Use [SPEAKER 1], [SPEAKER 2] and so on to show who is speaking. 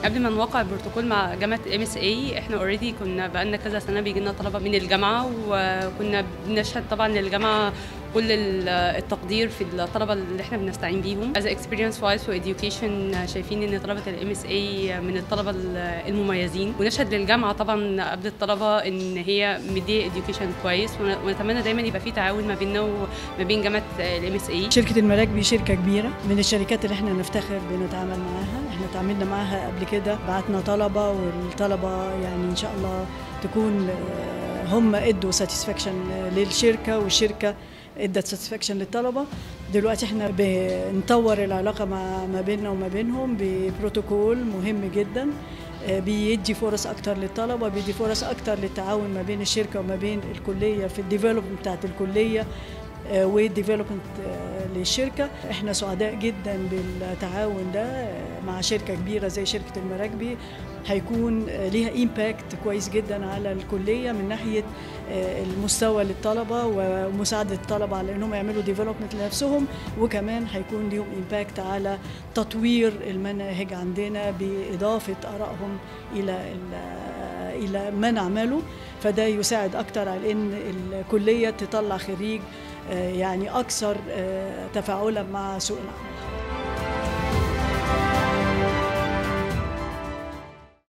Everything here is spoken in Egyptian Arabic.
[SPEAKER 1] قبل ما نوقع البروتوكول مع جامعه ام اس اي احنا اوريدي كنا بقالنا كذا سنه بيجي لنا طلبه من الجامعه وكنا بنشهد طبعا للجامعه كل التقدير في الطلبه اللي احنا بنستعين بيهم از اكسبيرينس وايز واديوكيشن شايفين ان طلبه الام اس اي من الطلبه المميزين ونشهد للجامعه طبعا قبل الطلبه ان هي مديه اديوكيشن كويس ونتمنى دايما يبقى في تعاون ما بيننا وما بين جامعه الام اس اي
[SPEAKER 2] شركه المراكبي شركه كبيره من الشركات اللي احنا نفتخر بنتعامل معاها احنا تعاملنا معاها قبل كده بعتنا طلبه والطلبه يعني ان شاء الله تكون هم ادوا ساتسفاكشن للشركه والشركه ادت ساتسفاكشن للطلبه دلوقتي احنا بنطور العلاقه مع ما بيننا وما بينهم ببروتوكول مهم جدا بيدي فرص اكتر للطلبه بيدي فرص اكتر للتعاون ما بين الشركه وما بين الكليه في الديفلوبمنت بتاعت الكليه والديفلوبمنت للشركه احنا سعداء جدا بالتعاون ده مع شركه كبيره زي شركه المراكبي هيكون ليها امباكت كويس جدا على الكليه من ناحيه المستوى للطلبه ومساعده الطلبه على انهم يعملوا ديفلوبمنت لنفسهم وكمان هيكون ليهم امباكت على تطوير المناهج عندنا باضافه ارائهم الى الى ما نعمله فده يساعد اكتر على ان الكليه تطلع خريج يعني اكثر تفاعلا مع سوق العمل